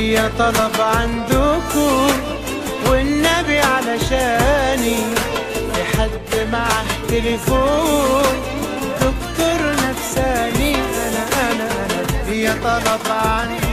ليا طلب عندكم والنبي علشاني في حد معه تليفون دكتور نفساني انا انا انا ليا طلب عندكم